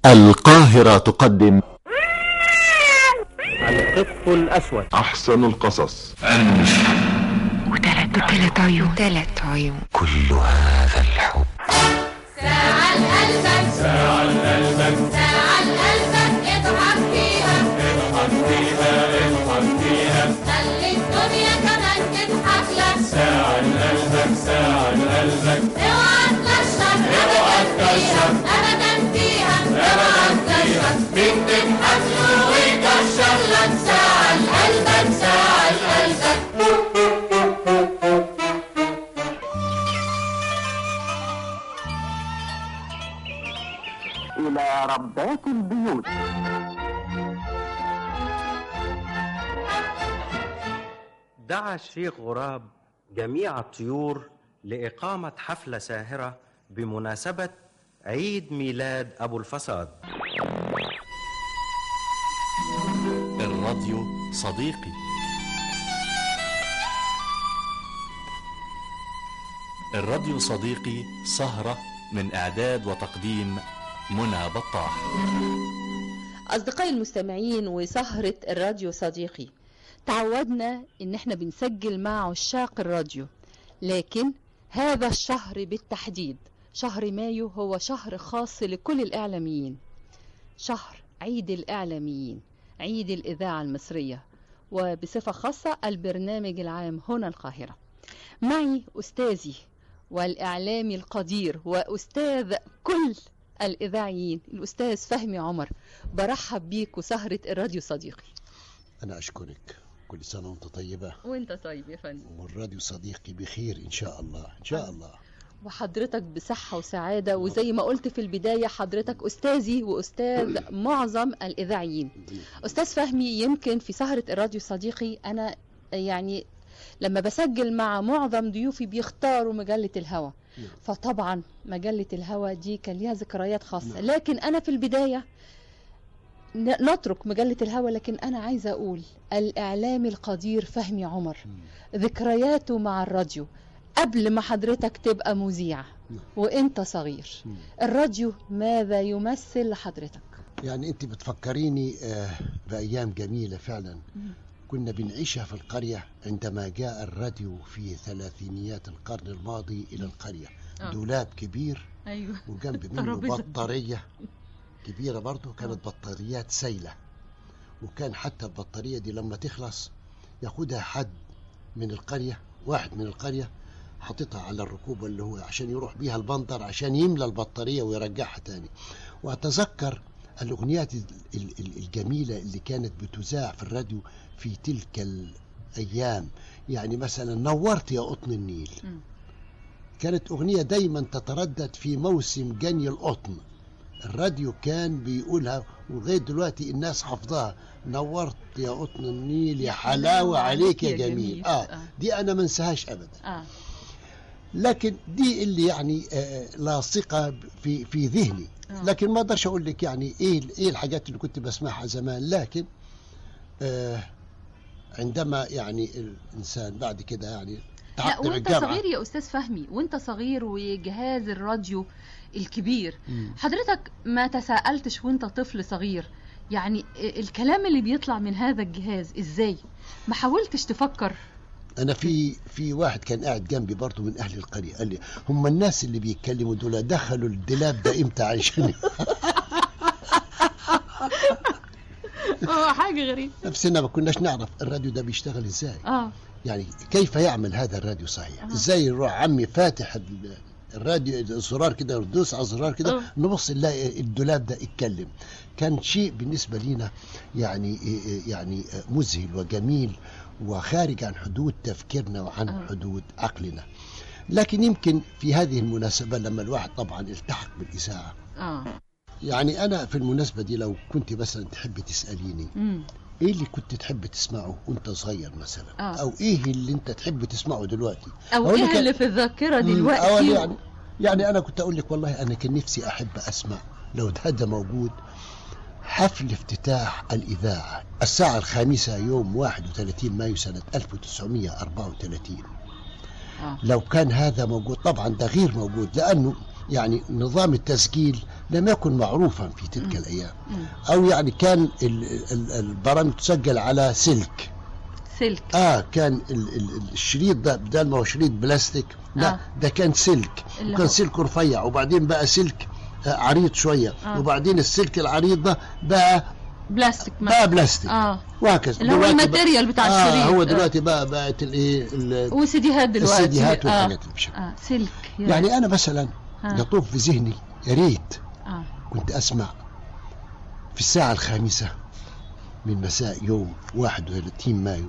القاهرة تقدم القط الأسود أحسن القصص وثلاث وثلاث عيون ثلاث عيون كل هذا الحب ساعة لقلبك ساعة لقلبك ساعة لقلبك اضحك فيها اضحك فيها اضحك فيها خلي الدنيا كمان تضحك لك ساعة لقلبك ساعة لقلبك اوعى تكشف ابدا فيها ابدا فيها اوعى تكشف مين تضحك له ويكشر لك ساعة لقلبك ساعة لقلبك إلى ربات البيوت دعا الشيخ غراب جميع الطيور لإقامة حفلة ساهرة بمناسبة عيد ميلاد أبو الفساد الراديو صديقي الراديو صديقي سهرة من إعداد وتقديم منى بطاح أصدقائي المستمعين وسهرة الراديو صديقي تعودنا إن احنا بنسجل مع عشاق الراديو لكن هذا الشهر بالتحديد شهر مايو هو شهر خاص لكل الإعلاميين شهر عيد الإعلاميين عيد الإذاعة المصرية وبصفة خاصة البرنامج العام هنا القاهرة معي أستاذي والإعلامي القدير وأستاذ كل الإذاعيين الأستاذ فهمي عمر برحب بيك وسهرة الراديو صديقي أنا أشكرك كل سنة وأنت طيبة وانت طيب يا فندم والراديو صديقي بخير إن شاء الله إن شاء الله وحضرتك بصحة وسعادة وزي ما قلت في البداية حضرتك أستاذي وأستاذ معظم الإذاعيين أستاذ فهمي يمكن في سهرة الراديو صديقي أنا يعني لما بسجل مع معظم ضيوفي بيختاروا مجلة الهوى نعم. فطبعا مجلة الهوى دي كان ليها ذكريات خاصة لكن أنا في البداية ن- نترك مجلة الهوى لكن أنا عايزة أقول الإعلامي القدير فهمي عمر ذكرياته مع الراديو قبل ما حضرتك تبقى مذيع نعم. وانت صغير مم. الراديو ماذا يمثل لحضرتك يعني أنت بتفكريني آه، بأيام جميلة فعلا مم. كنا بنعيشها في القرية عندما جاء الراديو في ثلاثينيات القرن الماضي إلى القرية آه. دولاب كبير ايوه وجنب منه ترابيزة. بطارية كبيرة برضه كانت بطاريات سايلة وكان حتى البطارية دي لما تخلص ياخدها حد من القرية واحد من القرية حاططها على الركوبة اللي هو عشان يروح بيها البندر عشان يملى البطارية ويرجعها تاني وأتذكر الأغنيات ال- ال- ال- الجميلة اللي كانت بتذاع في الراديو في تلك الأيام يعني مثلا نورت يا قطن النيل مم. كانت أغنية دايما تتردد في موسم جني القطن الراديو كان بيقولها ولغاية دلوقتي الناس حافظاها نورت يا قطن النيل يا حلاوة عليك يا جميل آه آه. دي أنا ما انساهاش أبدا اه لكن دي اللي يعني آه، لاصقة في في ذهني آه. لكن ما اقدرش اقول لك يعني ايه ايه الحاجات اللي كنت بسمعها زمان لكن آه عندما يعني الانسان بعد كده يعني لا تعقد وانت الجامعة صغير يا استاذ فهمي وانت صغير وجهاز الراديو الكبير مم. حضرتك ما تساءلتش وانت طفل صغير يعني الكلام اللي بيطلع من هذا الجهاز ازاي ما حاولتش تفكر انا في في واحد كان قاعد جنبي برضه من اهل القريه قال لي هم الناس اللي بيتكلموا دول دخلوا الدولاب ده امتى عشان اه حاجه غريبه نفسنا ما كناش نعرف الراديو ده بيشتغل ازاي اه يعني كيف يعمل هذا الراديو صحيح آه. ازاي يروح عمي فاتح ال- الراديو الزرار كده ندوس على الزرار كده آه. نبص نلاقي الدولاب ده اتكلم كان شيء بالنسبه لينا يعني يعني مذهل وجميل وخارج عن حدود تفكيرنا وعن آه. حدود عقلنا لكن يمكن في هذه المناسبة لما الواحد طبعا التحق بالإذاعة اه يعني أنا في المناسبة دي لو كنت مثلا تحب تسأليني امم ايه اللي كنت تحب تسمعه وانت صغير مثلا آه. او ايه اللي انت تحب تسمعه دلوقتي او أقول ايه لك- اللي في الذاكره مم، أو دلوقتي يعني يعني انا كنت اقول لك والله انا كان نفسي احب اسمع لو ده ده موجود حفل افتتاح الإذاعة الساعة الخامسة يوم 31 مايو سنة 1934 آه. لو كان هذا موجود طبعا ده غير موجود لأنه يعني نظام التسجيل لم يكن معروفا في تلك الأيام أو يعني كان ال- ال- البرامج تسجل على سلك سلك اه كان ال- ال- الشريط ده بدل ما هو شريط بلاستيك لا آه. ده كان سلك اللي وكان هو- سلك رفيع وبعدين بقى سلك آه، عريض شويه آه. وبعدين السلك العريض ده بقى بلاستيك بقى بلاستيك اه وهكذا اللي هو دلوقتي بقى- الماتيريال بتاع آه الشريط هو آه. دلوقتي بقى بقت الايه ال- وسيديهات دلوقتي السيديهات آه. والحاجات اللي بشكل اه سلك يا. يعني انا مثلا آه. يطوف في ذهني يا ريت اه كنت اسمع في الساعه الخامسه من مساء يوم 31 مايو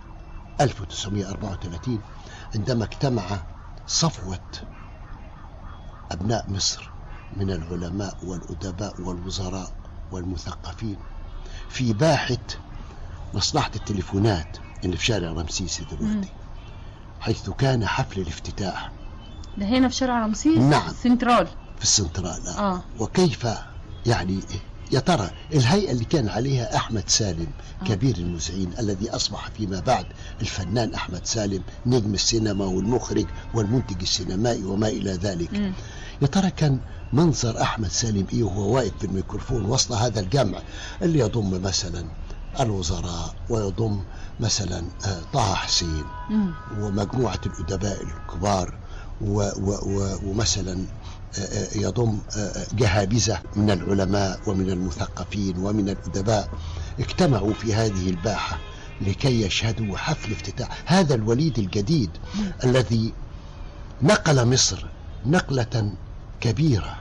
1934 عندما اجتمع صفوة أبناء مصر من العلماء والأدباء والوزراء والمثقفين في باحة مصلحة التليفونات اللي في شارع رمسيس دلوقتي حيث كان حفل الافتتاح ده هنا في شارع رمسيس نعم. سنترال في السنترال اه وكيف يعني يا ترى الهيئة اللي كان عليها أحمد سالم كبير المذيعين الذي أصبح فيما بعد الفنان أحمد سالم نجم السينما والمخرج والمنتج السينمائي وما إلى ذلك مم. يا ترى كان منظر أحمد سالم إيه وهو واقف في الميكروفون وسط هذا الجمع اللي يضم مثلا الوزراء ويضم مثلا آه، طه حسين مم. ومجموعة الأدباء الكبار و و و ومثلا آه، آه، يضم آه، آه، جهابذة من العلماء ومن المثقفين ومن الأدباء اجتمعوا في هذه الباحة لكي يشهدوا حفل افتتاح هذا الوليد الجديد الذي نقل مصر نقلة كبيرة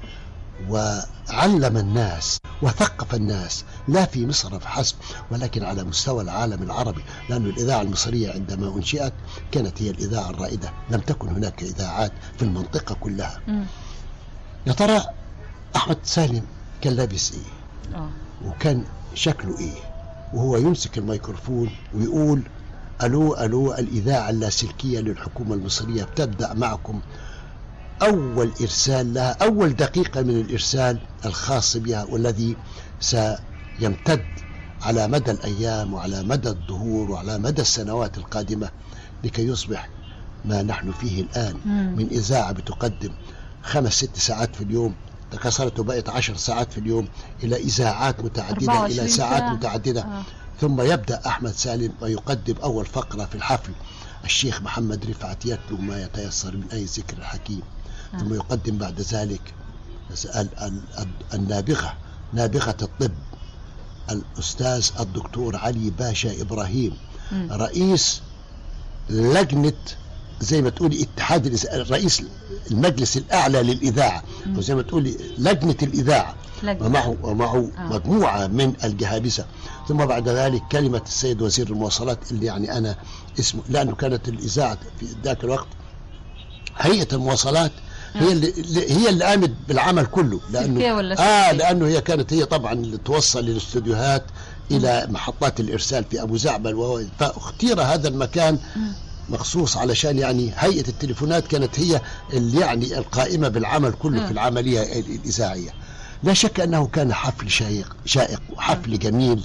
وعلم الناس وثقف الناس لا في مصر فحسب ولكن على مستوى العالم العربي لأن الإذاعة المصرية عندما أنشئت كانت هي الإذاعة الرائدة لم تكن هناك إذاعات في المنطقة كلها مم. يا ترى أحمد سالم كان لابس إيه اه وكان شكله إيه وهو يمسك الميكروفون ويقول ألو ألو الإذاعة اللاسلكية للحكومة المصرية بتبدأ معكم أول إرسال لها أول دقيقة من الإرسال الخاص بها والذي سيمتد على مدى الأيام وعلى مدى الدهور وعلى مدى السنوات القادمة لكي يصبح ما نحن فيه الآن مم. من إذاعة بتقدم خمس ست ساعات في اليوم تكسرت وبقت عشر ساعات في اليوم إلى إذاعات متعددة 24 إلى ساعات ساعة. متعددة آه. ثم يبدأ أحمد سالم ويقدم أول فقرة في الحفل الشيخ محمد رفعت يتلو ما يتيسر من أي ذكر حكيم ثم يقدم بعد ذلك ال- ال- ال- النابغة نابغة الطب الأستاذ الدكتور علي باشا إبراهيم مم. رئيس لجنة زي ما تقولي اتحاد الإذاعة- رئيس المجلس الأعلى للإذاعة أو زي ما تقولي لجنة الإذاعة لجنة. ومعه ومعه آه. مجموعة من الجهابسة ثم بعد ذلك كلمة السيد وزير المواصلات اللي يعني أنا اسمه لأنه كانت الإذاعة في ذاك الوقت هيئة المواصلات هي اللي اللي- هي اللي قامت بالعمل كله سلكية لانه ولا اه سلكية؟ لانه هي كانت هي طبعا اللي توصل للاستوديوهات الى محطات الارسال في ابو زعبل وهو فاختير هذا المكان مخصوص علشان يعني هيئه التليفونات كانت هي اللي يعني القائمه بالعمل كله في العمليه ال- الاذاعيه لا شك انه كان حفل شيق شائق وحفل جميل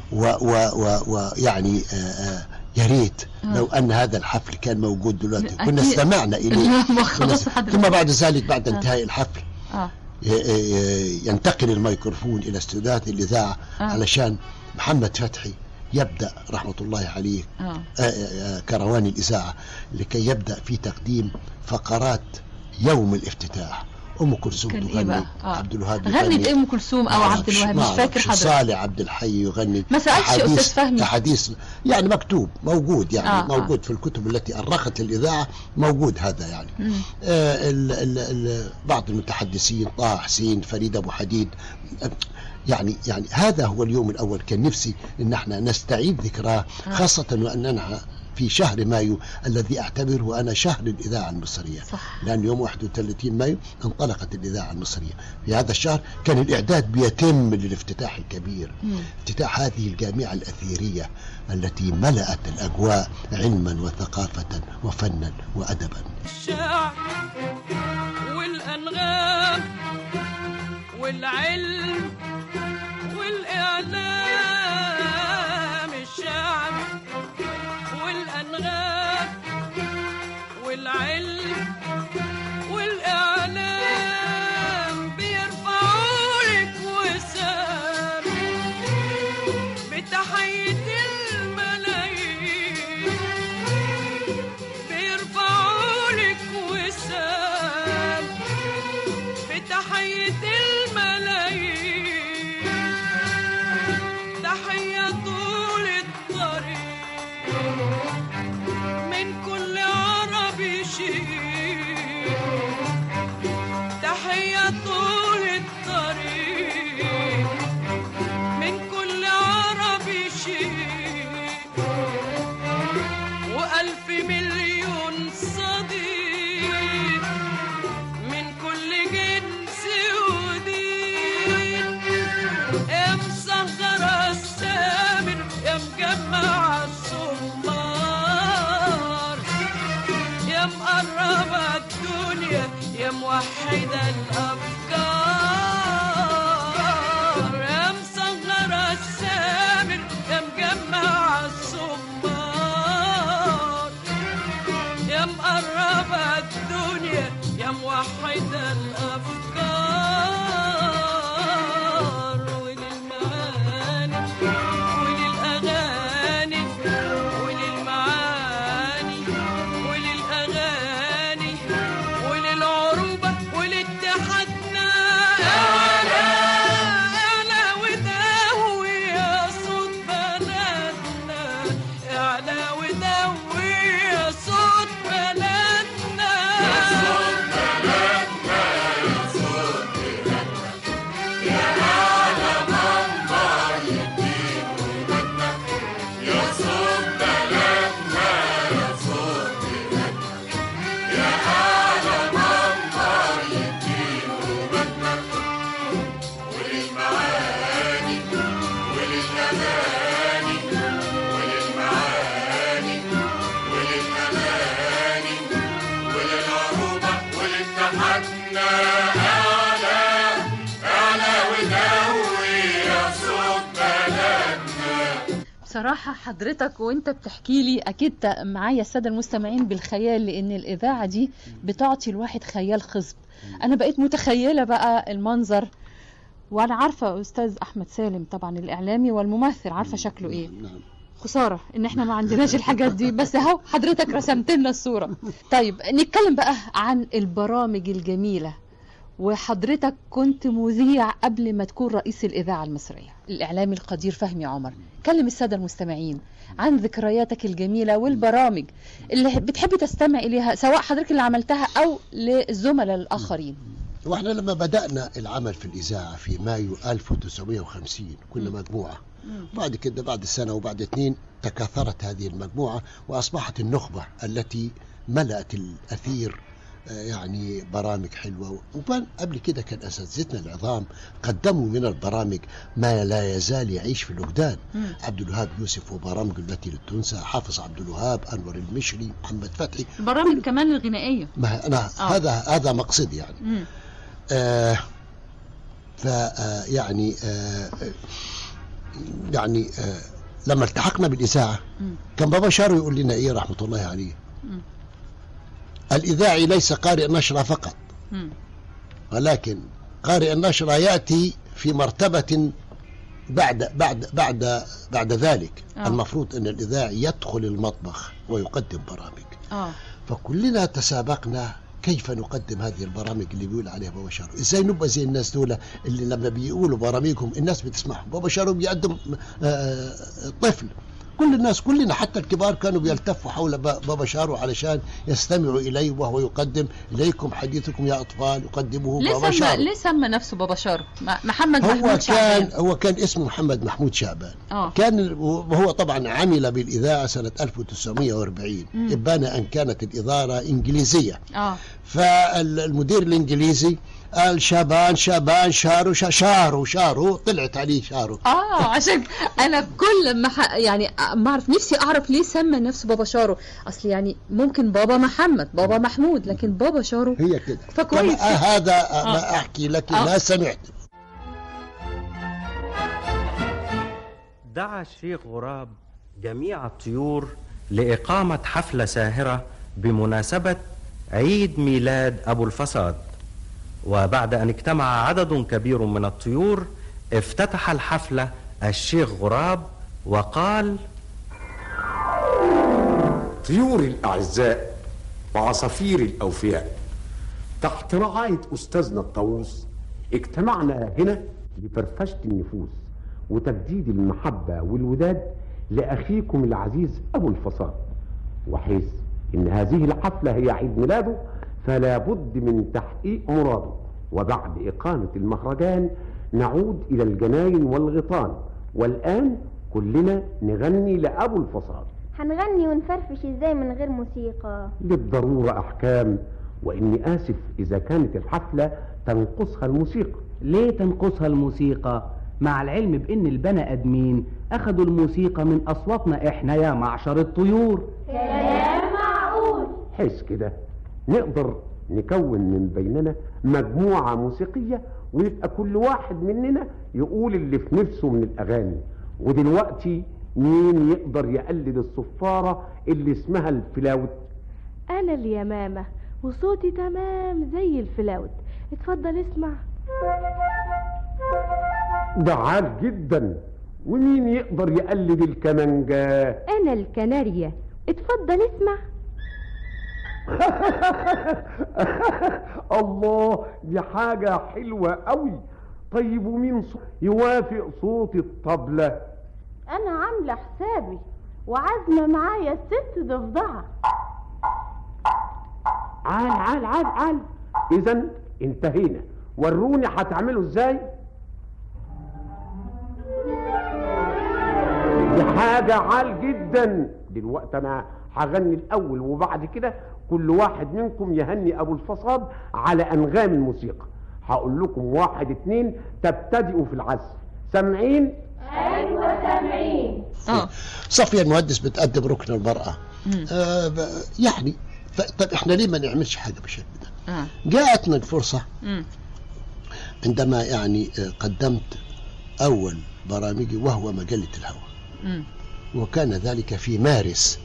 ويعني يا ريت لو ان هذا الحفل كان موجود دلوقتي كنا أكيد. استمعنا اليه ما كنا خلاص است- حضرتك. ثم بعد ذلك بعد انتهاء الحفل اه ي- ي- ينتقل الميكروفون الى استوديوهات الاذاعه آه. علشان محمد فتحي يبدا رحمه الله عليه اه آه، آه، كروان الإذاعة لكي يبدأ في تقديم فقرات يوم الافتتاح أم كلثوم كان إيه تغني بقى؟ آه. عبد الوهاب غنت يغني ام كلثوم او ما عبد أعرفش- الوهاب ما مش فاكر أعرفش. حضرتك صالح عبد الحي يغني ما سألتش أحاديث- أستاذ فهمي. أحاديث يعني مكتوب موجود يعني آه، آه آه. موجود في الكتب التي أرخت الإذاعة موجود هذا يعني مم. آه ال ال ال بعض المتحدثين طه حسين فريد أبو حديد آه، يعني يعني هذا هو اليوم الأول كان نفسي إن احنا نستعيد ذكراه خاصة وأننا في شهر مايو الذي أعتبره أنا شهر الإذاعة المصرية صح. لأن يوم 31 مايو انطلقت الإذاعة المصرية في هذا الشهر كان الإعداد بيتم للافتتاح الكبير مم. افتتاح هذه الجامعة الأثيرية التي ملأت الأجواء علما وثقافة وفنا وأدبا الشعر والأنغام والعلم والإعلام الشعر والأنغام والعلم والإعلام بيرفع تحية الملايين تحية طول الطريق من كل عربي شيء تحية طول الطريق من كل عربي شيء وألف مليون صديق من كل جنس ودين يا مسهر السامر يا مجمع الصمار يا مقرب الدنيا يا موحد الأفكار يا مسهر السامر يا مجمع الصمار يا مقرب الدنيا يا موحد الأفكار وللمعاني وللأغاني وللمعاني وللأغاني وللعروبة ولاتحادنا أعلى أعلى وداوي يا صوت بلدنا أعلى وداوي يا صوت بلدنا يا صوت بلدنا يا صوت بلدنا يا أعلى منبر يدين ودنا يا صوت بلدنا يا صوت بلدنا يا أعلى منبر يدين ودنا وللمعاني وللأغاني وللمعاني وللأغاني وللعروبة ولاتحادنا أعلى أعلى ودوي يا صوت بلدنا بصراحة حضرتك وانت بتحكي لي اكيد ت- معايا السادة المستمعين بالخيال لان الاذاعة دي بتعطي الواحد خيال خصب انا بقيت متخيلة بقى المنظر وانا عارفة استاذ احمد سالم طبعا الاعلامي والممثل عارفة شكله ايه نعم خسارة ان احنا ما عندناش الحاجات دي بس اهو حضرتك رسمت لنا الصورة طيب نتكلم بقى عن البرامج الجميلة وحضرتك كنت مذيع قبل ما تكون رئيس الإذاعة المصرية الإعلامي القدير فهمي عمر كلم السادة المستمعين عن ذكرياتك الجميلة والبرامج اللي بتحب تستمع إليها سواء حضرتك اللي عملتها أو للزملاء الآخرين واحنا لما بدأنا العمل في الإذاعة في مايو 1950 كنا مجموعة بعد كده بعد سنة وبعد اثنين تكاثرت هذه المجموعة وأصبحت النخبة التي ملأت الأثير آه، يعني برامج حلوة وكان قبل كده كان أساتذتنا العظام قدموا من البرامج ما لا يزال يعيش في الوجدان مم. عبد الوهاب يوسف وبرامج التي لا تنسى حافظ عبد الوهاب أنور المشري محمد فتحي برامج كمان الغنائية ما أنا آه. هذا هذا مقصدي يعني مم. آه ف آه، يعني آه يعني آه لما التحقنا بالإذاعة مم. كان بابا شارو يقول لنا إيه رحمة الله عليه مم. الإذاعي ليس قارئ نشرة فقط مم. ولكن قارئ النشرة يأتي في مرتبة بعد بعد بعد بعد ذلك آه. المفروض أن الإذاعي يدخل المطبخ ويقدم برامج آه فكلنا تسابقنا كيف نقدم هذه البرامج اللي بيقول عليها بابا شارو ازاي نبقى زي الناس دول اللي لما بيقولوا برامجهم الناس بتسمعهم بابا شارو بيقدم آه، طفل كل الناس كلنا حتى الكبار كانوا بيلتفوا حول با- بابا شارو علشان يستمعوا اليه وهو يقدم اليكم حديثكم يا اطفال يقدمه ليه بابا سمى شارو ليه سمى نفسه بابا شارو م- محمد هو محمود كان شعبان هو كان اسمه محمد محمود شعبان اه كان وهو طبعا عمل بالإذاعة سنة 1940 مم. إبان أن كانت الإدارة إنجليزية اه فالمدير الإنجليزي قال شابان شابان شارو شا- شارو شارو طلعت عليه شارو اه عشان انا كل ما ح... يعني ما اعرف نفسي اعرف ليه سمى نفسه بابا شارو اصل يعني ممكن بابا محمد بابا محمود لكن بابا شارو هي كده فكويس. كما- آه هذا آه. ما أحكي لك آه. ما سمعت دعا الشيخ غراب جميع الطيور لإقامة حفلة ساهرة بمناسبة عيد ميلاد أبو الفساد وبعد أن اجتمع عدد كبير من الطيور افتتح الحفلة الشيخ غراب وقال طيوري الأعزاء وعصافيري الأوفياء تحت رعاية أستاذنا الطاووس اجتمعنا هنا لفرفشة النفوس وتجديد المحبة والوداد لأخيكم العزيز أبو الفصاد وحيث إن هذه الحفلة هي عيد ميلاده فلا بد من تحقيق مراده وبعد إقامة المهرجان نعود إلى الجناين والغيطان والآن كلنا نغني لأبو الفصاد هنغني ونفرفش ازاي من غير موسيقى للضرورة أحكام وإني آسف إذا كانت الحفلة تنقصها الموسيقى ليه تنقصها الموسيقى مع العلم بان البني ادمين اخدوا الموسيقى من اصواتنا احنا يا معشر الطيور كلام معقول حس كده نقدر نكون من بيننا مجموعة موسيقية ويبقى كل واحد مننا يقول اللي في نفسه من الأغاني ودلوقتي مين يقدر يقلد الصفارة اللي اسمها الفلاوت أنا اليمامة وصوتي تمام زي الفلاوت اتفضل اسمع ده عال جدا ومين يقدر يقلد الكمانجة أنا الكناريا اتفضل اسمع الله دي حاجة حلوة قوي طيب ومين ص- يوافق صوت الطبلة أنا عاملة حسابي وعازمة معايا الست ضفدعة عال عال عال عال اذا انتهينا وروني هتعملوا ازاي دي حاجة عال جدا دلوقتي انا هغني الاول وبعد كده كل واحد منكم يهني ابو الفصاد على انغام الموسيقى هقول لكم واحد اتنين تبتدئوا في العزف سامعين ايوه سامعين اه صفية المهندس بتقدم ركن المرأة آه ب- يعني ف- طب احنا ليه ما نعملش حاجة بالشكل ده اه جاءتنا الفرصة مم. عندما يعني آه، قدمت أول برامجي وهو مجلة الهوى مم. وكان ذلك في مارس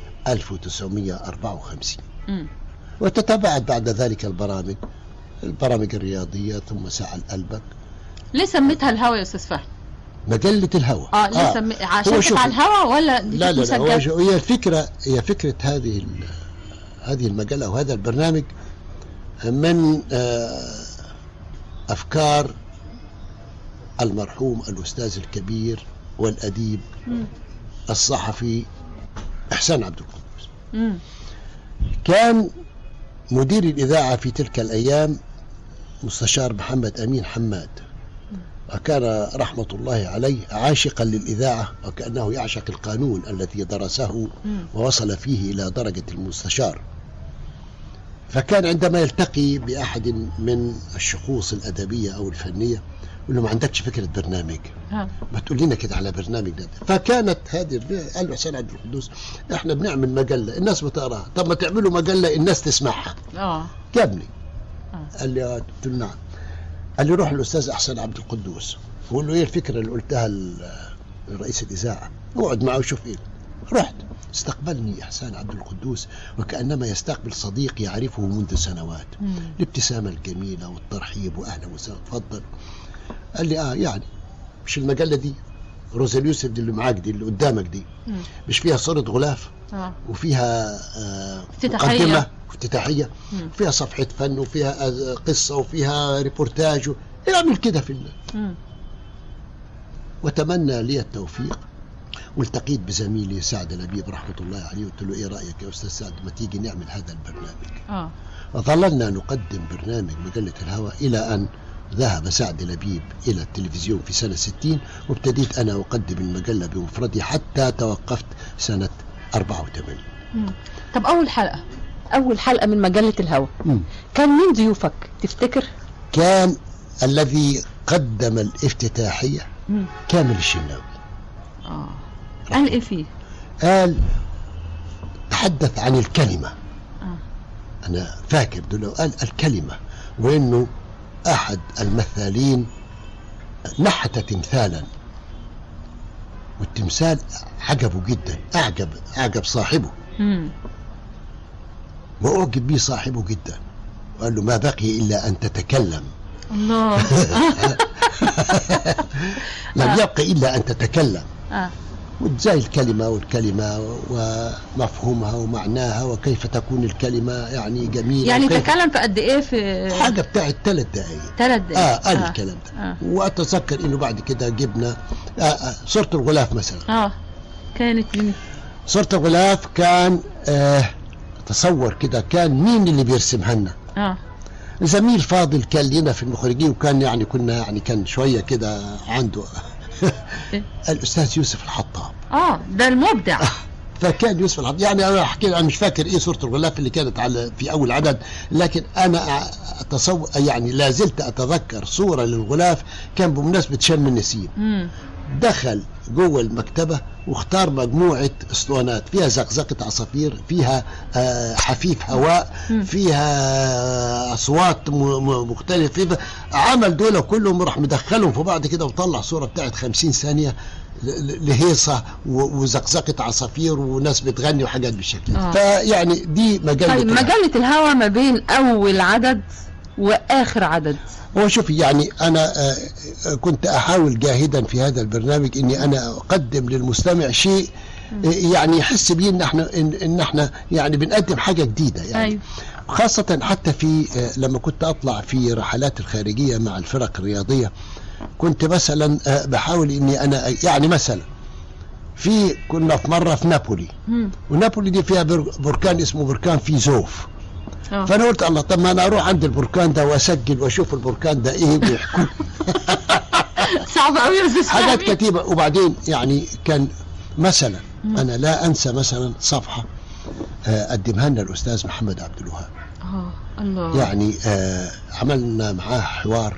1954 مم. وتتابعت بعد ذلك البرامج البرامج الرياضية ثم ساعة قلبك ليه سميتها الهوا يا استاذ فهمي؟ مجلة الهوى اه ليه سمي... عشان هو كانت شوفي. على الهوا ولا دي لا كانت لا لا هو مسجلة؟ شو- هي الفكرة هي فكرة هذه ال- هذه المجلة أو هذا البرنامج من آه، أفكار المرحوم الأستاذ الكبير والأديب مم. الصحفي إحسان عبد القدوس مم. كان مدير الإذاعة في تلك الأيام مستشار محمد أمين حماد وكان رحمة الله عليه عاشقا للإذاعة وكأنه يعشق القانون الذي درسه مم. ووصل فيه إلى درجة المستشار فكان عندما يلتقي بأحد من الشخوص الأدبية أو الفنية يقول له ما عندكش فكرة برنامج ها. ما تقول لنا كده على برنامج ده فكانت هذه الر- قال له حسين عبد القدوس احنا بنعمل مجلة الناس بتقراها طب ما تعملوا مجلة الناس تسمعها اه جابني آه. قال لي آه. قلت له نعم قال لي روح للاستاذ احسن عبد القدوس وقول له ايه الفكره اللي قلتها ل- لرئيس الاذاعه اقعد معه وشوف ايه رحت استقبلني احسان عبد القدوس وكانما يستقبل صديق يعرفه منذ سنوات مم. الابتسامه الجميله والترحيب واهلا وسهلا تفضل قال لي اه يعني مش المجله دي روزا اليوسف دي اللي معاك دي اللي قدامك دي مم. مش فيها صوره غلاف اه وفيها آه افتتاحية. مقدمه افتتاحيه مم. فيها صفحة فن وفيها آه، قصة وفيها ريبورتاج و- اعمل كده في الله مم. وتمنى لي التوفيق والتقيت بزميلي سعد لبيب رحمة الله عليه قلت له ايه رأيك يا أستاذ سعد ما تيجي نعمل هذا البرنامج اه وظللنا نقدم برنامج مجلة الهوى إلى أن ذهب سعد لبيب إلى التلفزيون في سنة 60 وابتديت أنا أقدم المجلة بمفردي حتى توقفت سنة 84 مم. طب اول حلقة اول حلقة من مجلة الهوا مم. كان مين ضيوفك تفتكر؟ كان الذي قدم الافتتاحية مم. كامل الشناوي اه قال ايه فيه؟ قال تحدث عن الكلمة آه. أنا فاكر دول قال الكلمة وإنه أحد المثالين نحت تمثالا والتمثال عجبه جدا أعجب أعجب صاحبه مم. وأعجب به صاحبه جدا وقال له ما بقي إلا أن تتكلم الله لم يبق إلا أن تتكلم اه وازاي الكلمة والكلمة ومفهومها ومعناها وكيف تكون الكلمة يعني جميلة يعني وكيف تكلم في قد ايه في حاجة بتاعت ثلاث دقايق ثلاث دقايق اه قال الكلام ده آه. واتذكر انه بعد كده جبنا آه آه صورة الغلاف مثلا اه كانت من صورة الغلاف كان آه تصور كده كان مين اللي بيرسمها لنا اه زميل فاضل كان لنا في المخرجين وكان يعني كنا يعني كان شوية كده عنده الأستاذ يوسف الحطاب اه ده المبدع فكان يوسف الحطاب يعني أنا أحكي أنا مش فاكر إيه صورة الغلاف اللي كانت على في أول عدد لكن أنا أتصور يعني لا زلت أتذكر صورة للغلاف كان بمناسبة شم النسيم مم. دخل جوه المكتبة واختار مجموعة اسطوانات فيها زقزقة عصافير فيها آه، حفيف هواء فيها أصوات م- م- مختلفة عمل دول كلهم راح مدخلهم في بعض كده وطلع صورة بتاعت خمسين ثانية ل- ل- لهيصة و- وزقزقة عصافير وناس بتغني وحاجات بالشكل ده آه. فيعني دي مجلة طيب مجلة الهوى ما بين أول عدد وآخر عدد هو شوفي يعني انا آه، آه، كنت احاول جاهدا في هذا البرنامج اني انا اقدم للمستمع شيء آه، يعني يحس بيه ان احنا ان, إن احنا يعني بنقدم حاجه جديده يعني أيوة. خاصة حتى في آه، لما كنت أطلع في رحلات الخارجية مع الفرق الرياضية كنت مثلا آه، بحاول إني أنا يعني مثلا في كنا في مرة في نابولي مم. ونابولي دي فيها بر- بركان اسمه بركان فيزوف آه. فأنا قلت الله طب ما أنا أروح عند البركان ده وأسجل وأشوف البركان ده إيه ويحكوا صعب قوي يا أستاذ حاجات فهمي. كتيبة وبعدين يعني كان مثلا مم. أنا لا أنسى مثلا صفحة آه، قدمها لنا الأستاذ محمد عبد الوهاب اه الله يعني آه عملنا معاه حوار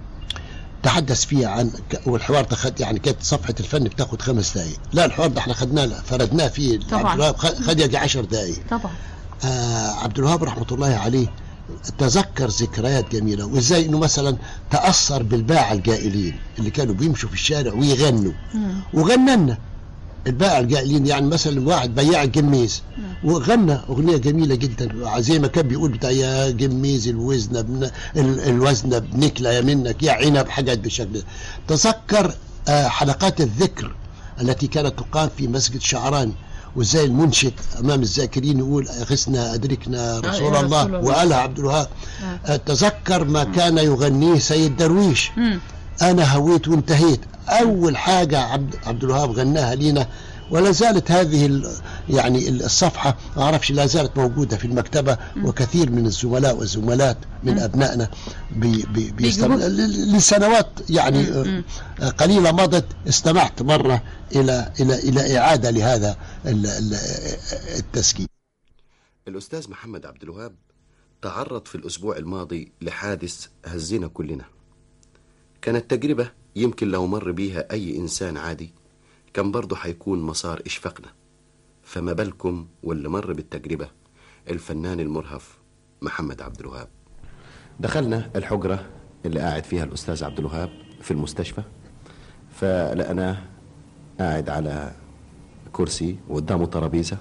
تحدث فيه عن ك- والحوار ده خد يعني كانت صفحه الفن بتاخد خمس دقائق لا الحوار ده احنا خدناه فردناه فيه طبعاً. عبد الوهاب خد خد يجي 10 دقائق طبعا آه عبد الوهاب رحمه الله عليه تذكر ذكريات جميله وازاي انه مثلا تاثر بالباعه الجائلين اللي كانوا بيمشوا في الشارع ويغنوا مم. وغنى لنا البائع الجائلين يعني مثلا واحد بياع الجميز وغنى اغنيه جميله جدا زي ما كان بيقول بتاع يا جميز الوزنه بن... ال- الوزنه بنكله يا منك يا عنب حاجات بالشكل ده تذكر آه، حلقات الذكر التي كانت تقام في مسجد شعراني وازاي المنشد امام الذاكرين يقول اغثنا ادركنا آه، رسول يا الله رسول الله. وقالها عبد الوهاب آه، تذكر ما كان يغنيه سيد درويش مم. انا هويت وانتهيت اول حاجه عبد عبد الوهاب غناها لينا ولا زالت هذه ال- يعني الصفحه ما اعرفش لا زالت موجوده في المكتبه وكثير من الزملاء والزملات من ابنائنا بي بي بيستم... بيجيبوا- ل- لسنوات يعني مم. آه، قليله مضت استمعت مره الى الى الى اعاده لهذا ال- ال- التسجيل الأستاذ محمد عبد الوهاب تعرض في الأسبوع الماضي لحادث هزنا كلنا كانت تجربة يمكن لو مر بيها أي إنسان عادي كان برضه هيكون مسار إشفاقنا فما بالكم واللي مر بالتجربة الفنان المرهف محمد عبد الوهاب دخلنا الحجرة اللي قاعد فيها الأستاذ عبد الوهاب في المستشفى فلقناه قاعد على كرسي وقدامه ترابيزه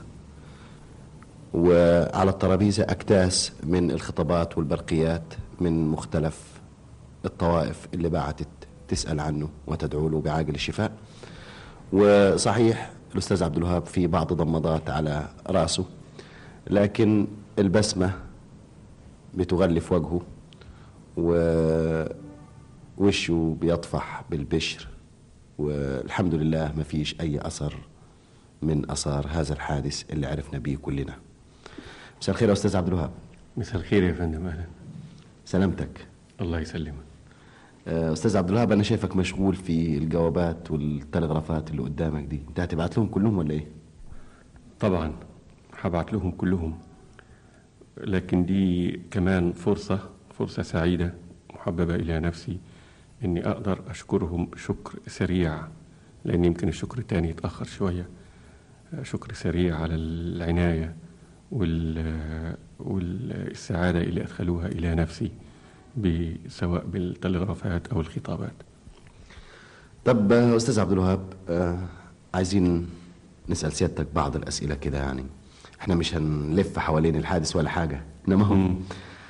وعلى الترابيزة أكتاس من الخطابات والبرقيات من مختلف الطوائف اللي بعتت تسأل عنه وتدعو له بعاجل الشفاء وصحيح الأستاذ عبد الوهاب في بعض ضمادات على رأسه لكن البسمة بتغلف وجهه ووشه بيطفح بالبشر والحمد لله ما فيش أي أثر من أثار هذا الحادث اللي عرفنا به كلنا مساء الخير يا أستاذ عبد الوهاب مساء الخير يا فندم اهلا سلامتك الله يسلمك آه، أستاذ عبد الوهاب أنا شايفك مشغول في الجوابات والتلغرافات اللي قدامك دي أنت هتبعت لهم كلهم ولا إيه؟ طبعا هبعت لهم كلهم لكن دي كمان فرصة فرصة سعيدة محببة إلى نفسي إني أقدر أشكرهم شكر سريع لأن يمكن الشكر التاني يتأخر شوية شكر سريع على العناية وال والسعادة اللي أدخلوها إلى نفسي ب- سواء بالتلغرافات أو الخطابات طب آه، أستاذ عبد الوهاب آه، عايزين نسأل سيادتك بعض الأسئلة كده يعني احنا مش هنلف حوالين الحادث ولا حاجة إنما هم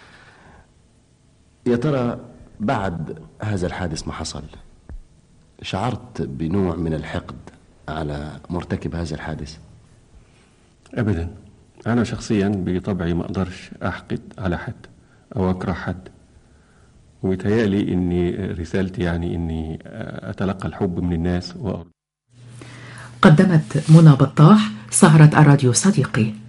يا ترى بعد هذا الحادث ما حصل شعرت بنوع من الحقد على مرتكب هذا الحادث ابدا انا شخصيا بطبعي ما اقدرش احقد على حد او اكره حد ومتهيألي اني رسالتي يعني اني اتلقى الحب من الناس وأرض. قدمت منى بطاح سهرة الراديو صديقي